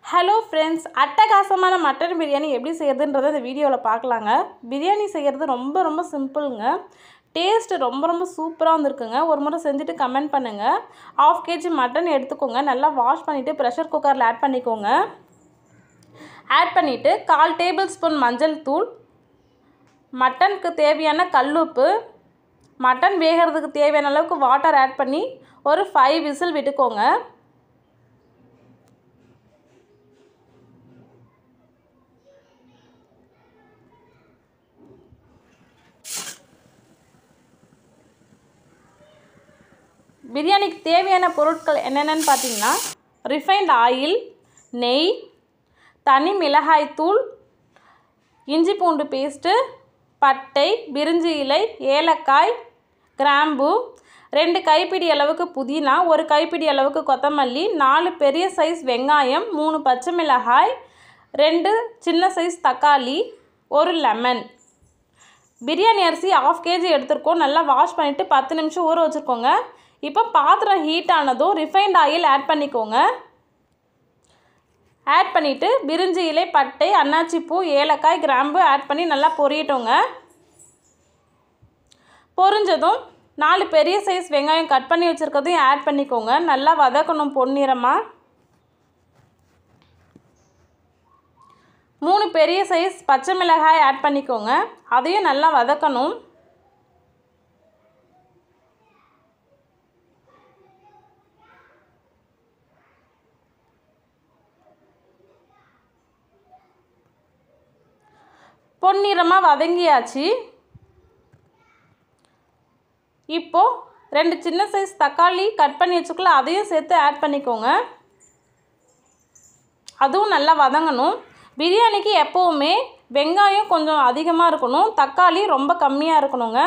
hello friends அட்டகாசமான mutton biryani எப்படி செய்யறதுன்றதை இந்த வீடியோவில் பார்க்கலாங்க பிரியாணி செய்கிறது ரொம்ப ரொம்ப சிம்பிளுங்க டேஸ்ட் ரொம்ப ரொம்ப சூப்பராக வந்திருக்குங்க ஒரு முறை செஞ்சுட்டு கமெண்ட் பண்ணுங்கள் ஆஃப் கேஜி மட்டன் எடுத்துக்கோங்க நல்லா வாஷ் பண்ணிவிட்டு ப்ரெஷர் குக்கரில் ஆட் பண்ணிக்கோங்க ஆட் பண்ணிவிட்டு கால் டேபிள் ஸ்பூன் மஞ்சள் தூள் மட்டனுக்கு தேவையான கல்லுப்பு மட்டன் வேகிறதுக்கு தேவையான அளவுக்கு வாட்டர் ஆட் பண்ணி ஒரு ஃபைவ் விசில் விட்டுக்கோங்க பிரியாணிக்கு தேவையான பொருட்கள் என்னென்னு பார்த்தீங்கன்னா ரிஃபைண்ட் ஆயில் நெய் தனி மிளகாய் தூள் இஞ்சி பூண்டு பேஸ்ட்டு பட்டை பிரிஞ்சி இலை ஏலக்காய் கிராம்பு ரெண்டு கைப்பிடி அளவுக்கு புதினா ஒரு கைப்பிடி அளவுக்கு கொத்தமல்லி நாலு பெரிய சைஸ் வெங்காயம் மூணு பச்சை மிளகாய் ரெண்டு சின்ன சைஸ் தக்காளி ஒரு லெமன் பிரியாணி அரிசி ஆஃப் கேஜி எடுத்துருக்கோம் நல்லா வாஷ் பண்ணிவிட்டு பத்து நிமிஷம் ஊற வச்சுருக்கோங்க இப்போ பாத்திரம் ஹீட் ஆனதும் ரிஃபைண்ட் ஆயில் ஆட் பண்ணிக்கோங்க ஆட் பண்ணிவிட்டு பிரிஞ்சி இலை பட்டை அன்னாச்சி பூ ஏலக்காய் கிராம்பு ஆட் பண்ணி நல்லா பொரியட்டோங்க பொரிஞ்சதும் நாலு பெரிய சைஸ் வெங்காயம் கட் பண்ணி வச்சுருக்கதையும் ஆட் பண்ணிக்கோங்க நல்லா வதக்கணும் பொன்னிறமாக மூணு பெரிய சைஸ் பச்சை மிளகாய் ஆட் பண்ணிக்கோங்க அதையும் நல்லா வதக்கணும் பொன்னிறமாக வதங்கியாச்சு இப்போது ரெண்டு சின்ன சைஸ் தக்காளி கட் பண்ணி வச்சுக்கல அதையும் சேர்த்து ஆட் பண்ணிக்கோங்க அதுவும் நல்லா வதங்கணும் பிரியாணிக்கு எப்போவுமே வெங்காயம் கொஞ்சம் அதிகமாக இருக்கணும் தக்காளி ரொம்ப கம்மியாக இருக்கணுங்க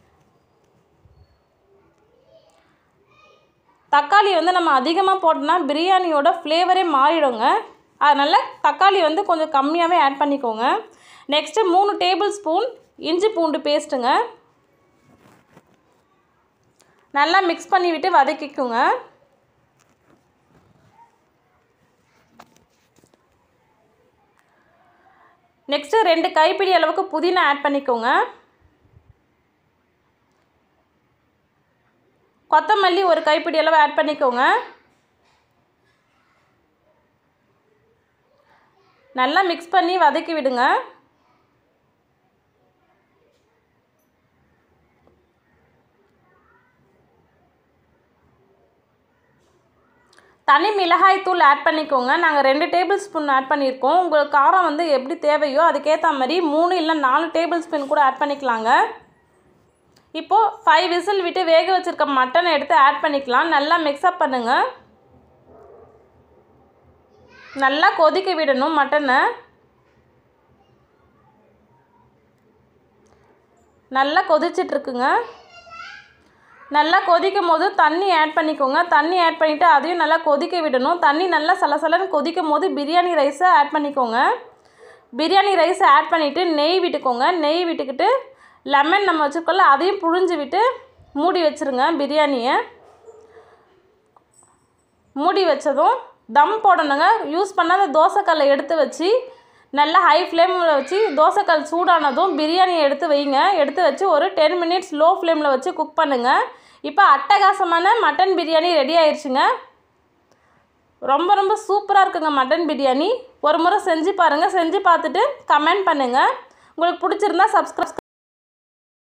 தக்காளி வந்து நம்ம அதிகமாக போட்டோம்னா பிரியாணியோட ஃப்ளேவரே மாறிடுங்க அதனால் தக்காளி வந்து கொஞ்சம் கம்மியாகவே ஆட் பண்ணிக்கோங்க நெக்ஸ்ட்டு மூணு டேபிள் ஸ்பூன் இஞ்சி பூண்டு பேஸ்ட்டுங்க நல்லா மிக்ஸ் பண்ணி விட்டு வதக்கிக்குங்க நெக்ஸ்ட்டு ரெண்டு கைப்பிடி அளவுக்கு புதினா ஆட் பண்ணிக்கோங்க கொத்தமல்லி ஒரு கைப்பிடி அளவு ஆட் பண்ணிக்கோங்க நல்லா மிக்ஸ் பண்ணி வதக்கி விடுங்க தனி மிளகாய் தூள் ஆட் பண்ணிக்கோங்க நாங்கள் ரெண்டு டேபிள் ஸ்பூன் ஆட் பண்ணியிருக்கோம் உங்களுக்கு காரம் வந்து எப்படி தேவையோ அதுக்கேற்ற மாதிரி மூணு இல்லை நாலு டேபிள் ஸ்பூன் கூட ஆட் பண்ணிக்கலாங்க இப்போது ஃபைவ் விசில் விட்டு வேக வச்சுருக்க மட்டனை எடுத்து ஆட் பண்ணிக்கலாம் நல்லா மிக்ஸ்அப் பண்ணுங்கள் நல்லா கொதிக்க விடணும் மட்டனை நல்லா கொதிச்சிட்ருக்குங்க நல்லா கொதிக்கும் போது தண்ணி ஆட் பண்ணிக்கோங்க தண்ணி ஆட் பண்ணிவிட்டு அதையும் நல்லா கொதிக்க விடணும் தண்ணி நல்லா சலசலன்னு கொதிக்கும் போது பிரியாணி ரைஸை ஆட் பண்ணிக்கோங்க பிரியாணி ரைஸை ஆட் பண்ணிவிட்டு நெய் விட்டுக்கோங்க நெய் விட்டுக்கிட்டு லெமன் நம்ம வச்சுருக்கோம்ல அதையும் புழிஞ்சு விட்டு மூடி வச்சுருங்க பிரியாணியை மூடி வச்சதும் தம் போடணுங்க யூஸ் பண்ணாத தோசைக்கல்லை எடுத்து வச்சு நல்லா ஹை ஃப்ளேமில் வச்சு தோசைக்கல் சூடானதும் பிரியாணியை எடுத்து வைங்க எடுத்து வச்சு ஒரு டென் மினிட்ஸ் லோ ஃப்ளேமில் வச்சு குக் பண்ணுங்கள் இப்போ அட்டகாசமான மட்டன் பிரியாணி ரெடி ஆயிடுச்சுங்க ரொம்ப ரொம்ப சூப்பராக இருக்குங்க மட்டன் பிரியாணி ஒரு முறை செஞ்சு பாருங்கள் செஞ்சு பார்த்துட்டு கமெண்ட் பண்ணுங்கள் உங்களுக்கு பிடிச்சிருந்தா சப்ஸ்கிரைப்